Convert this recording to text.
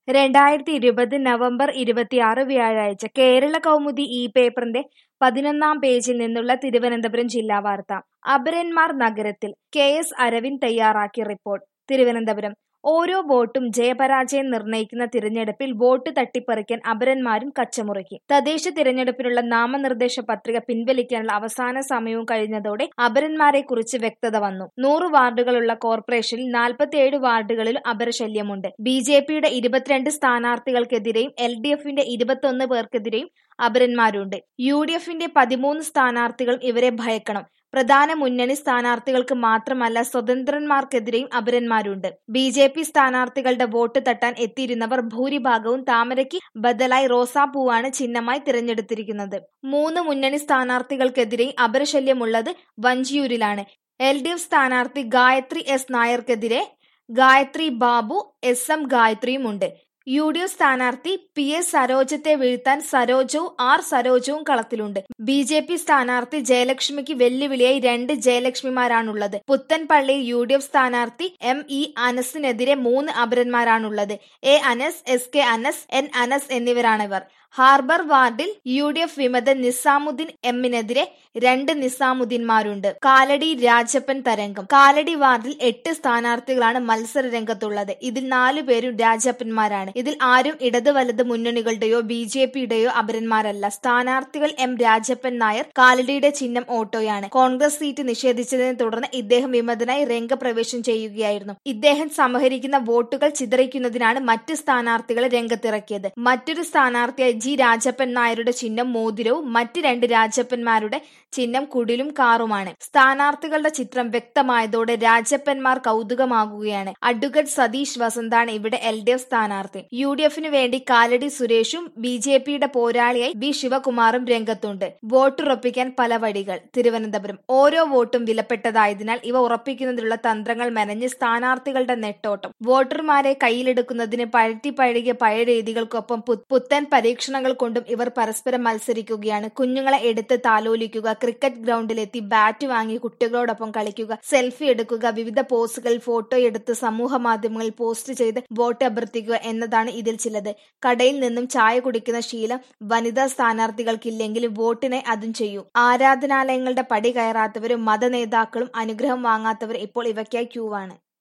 രണ്ടായിരത്തി ഇരുപത് നവംബർ ഇരുപത്തിയാറ് വ്യാഴാഴ്ച കേരള കൗമുദി ഈ പേപ്പറിന്റെ പതിനൊന്നാം പേജിൽ നിന്നുള്ള തിരുവനന്തപുരം ജില്ലാ വാർത്ത അപരന്മാർ നഗരത്തിൽ കെ എസ് അരവിന്ദ് തയ്യാറാക്കിയ റിപ്പോർട്ട് തിരുവനന്തപുരം ഓരോ വോട്ടും ജയപരാജയം നിർണയിക്കുന്ന തിരഞ്ഞെടുപ്പിൽ വോട്ട് തട്ടിപ്പറിക്കാൻ അപരന്മാരും കച്ചമുറുക്കി തദ്ദേശ തിരഞ്ഞെടുപ്പിനുള്ള നാമനിർദ്ദേശ പത്രിക പിൻവലിക്കാനുള്ള അവസാന സമയവും കഴിഞ്ഞതോടെ അപരന്മാരെ കുറിച്ച് വ്യക്തത വന്നു നൂറ് വാർഡുകളുള്ള കോർപ്പറേഷനിൽ നാൽപ്പത്തിയേഴ് വാർഡുകളിൽ അപരശല്യമുണ്ട് ബി ജെ പിയുടെ ഇരുപത്തിരണ്ട് സ്ഥാനാർത്ഥികൾക്കെതിരെയും എൽ ഡി എഫിന്റെ ഇരുപത്തൊന്ന് പേർക്കെതിരെയും അപരന്മാരുണ്ട് യു ഡി എഫിന്റെ പതിമൂന്ന് സ്ഥാനാർത്ഥികൾ ഇവരെ ഭയക്കണം പ്രധാന മുന്നണി സ്ഥാനാർത്ഥികൾക്ക് മാത്രമല്ല സ്വതന്ത്രന്മാർക്കെതിരെയും അപരന്മാരുണ്ട് ബി ജെ പി സ്ഥാനാർത്ഥികളുടെ വോട്ട് തട്ടാൻ എത്തിയിരുന്നവർ ഭൂരിഭാഗവും താമരയ്ക്ക് ബദലായി റോസാപ്പൂവാണ് ചിഹ്നമായി തിരഞ്ഞെടുത്തിരിക്കുന്നത് മൂന്ന് മുന്നണി സ്ഥാനാർത്ഥികൾക്കെതിരെയും അപരശല്യമുള്ളത് വഞ്ചിയൂരിലാണ് എൽ ഡി എഫ് സ്ഥാനാർത്ഥി ഗായത്രി എസ് നായർക്കെതിരെ ഗായത്രി ബാബു എസ് എം ഗായത്രിയുമുണ്ട് യു ഡി എഫ് സ്ഥാനാർത്ഥി പി എസ് സരോജത്തെ വീഴ്ത്താൻ സരോജവും ആർ സരോജവും കളത്തിലുണ്ട് ബി ജെ പി സ്ഥാനാർത്ഥി ജയലക്ഷ്മിക്ക് വെല്ലുവിളിയായി രണ്ട് ജയലക്ഷ്മിമാരാണുള്ളത് പുത്തൻപള്ളിയിൽ യു ഡി എഫ് സ്ഥാനാർത്ഥി എം ഇ അനസിനെതിരെ മൂന്ന് അപരന്മാരാണുള്ളത് A Anas S K Anas N Anas എന്നിവരാണിവർ ഹാർബർ വാർഡിൽ യു ഡി എഫ് വിമത നിസാമുദ്ദീൻ എമ്മിനെതിരെ രണ്ട് നിസാമുദ്ദീൻമാരുണ്ട് കാലടി രാജപ്പൻ തരംഗം കാലടി വാർഡിൽ എട്ട് സ്ഥാനാർത്ഥികളാണ് മത്സര രംഗത്തുള്ളത് ഇതിൽ നാലു പേരും രാജപ്പന്മാരാണ് ഇതിൽ ആരും ഇടത് വലത് മുന്നണികളുടെയോ ബി ജെ പിയുടെയോ അപരന്മാരല്ല സ്ഥാനാർത്ഥികൾ എം രാജപ്പൻ നായർ കാലടിയുടെ ചിഹ്നം ഓട്ടോയാണ് കോൺഗ്രസ് സീറ്റ് നിഷേധിച്ചതിനെ തുടർന്ന് ഇദ്ദേഹം വിമതനായി രംഗപ്രവേശം ചെയ്യുകയായിരുന്നു ഇദ്ദേഹം സമഹരിക്കുന്ന വോട്ടുകൾ ചിതറിക്കുന്നതിനാണ് മറ്റ് സ്ഥാനാർത്ഥികളെ രംഗത്തിറക്കിയത് മറ്റൊരു സ്ഥാനാർത്ഥിയായി ജി രാജപ്പൻ നായരുടെ ചിഹ്നം മോതിരവും മറ്റ് രണ്ട് രാജപ്പന്മാരുടെ ചിഹ്നം കുടിലും കാറുമാണ് സ്ഥാനാർത്ഥികളുടെ ചിത്രം വ്യക്തമായതോടെ രാജപ്പന്മാർ കൗതുകമാകുകയാണ് അഡ്വക്കേറ്റ് സതീഷ് വസന്താണ് ഇവിടെ എൽ ഡി എഫ് സ്ഥാനാർത്ഥി യു ഡി എഫിനു വേണ്ടി കാലടി സുരേഷും ബി ജെ പിയുടെ പോരാളിയായി ബി ശിവകുമാറും രംഗത്തുണ്ട് വോട്ടുറപ്പിക്കാൻ പല വഴികൾ തിരുവനന്തപുരം ഓരോ വോട്ടും വിലപ്പെട്ടതായതിനാൽ ഇവ ഉറപ്പിക്കുന്നതിനുള്ള തന്ത്രങ്ങൾ മെനഞ്ഞ് സ്ഥാനാർത്ഥികളുടെ നെട്ടോട്ടം വോട്ടർമാരെ കയ്യിലെടുക്കുന്നതിന് പഴറ്റി പഴകിയ പഴയ രീതികൾക്കൊപ്പം പുത്തൻ പരീക്ഷണങ്ങൾ കൊണ്ടും ഇവർ പരസ്പരം മത്സരിക്കുകയാണ് കുഞ്ഞുങ്ങളെ എടുത്ത് താലോലിക്കുക ക്രിക്കറ്റ് ഗ്രൗണ്ടിലെത്തി ബാറ്റ് വാങ്ങി കുട്ടികളോടൊപ്പം കളിക്കുക സെൽഫി എടുക്കുക വിവിധ പോസുകൾ ഫോട്ടോ എടുത്ത് സമൂഹ മാധ്യമങ്ങളിൽ പോസ്റ്റ് ചെയ്ത് വോട്ട് അഭ്യർത്ഥിക്കുക എന്നതാണ് ഇതിൽ ചിലത് കടയിൽ നിന്നും ചായ കുടിക്കുന്ന ശീലം വനിതാ സ്ഥാനാർത്ഥികൾക്കില്ലെങ്കിൽ വോട്ടിനെ അതും ചെയ്യും ആരാധനാലയങ്ങളുടെ പടി കയറാത്തവരും മത നേതാക്കളും അനുഗ്രഹം വാങ്ങാത്തവർ ഇപ്പോൾ ഇവയ്ക്കായി ക്യൂവാണ്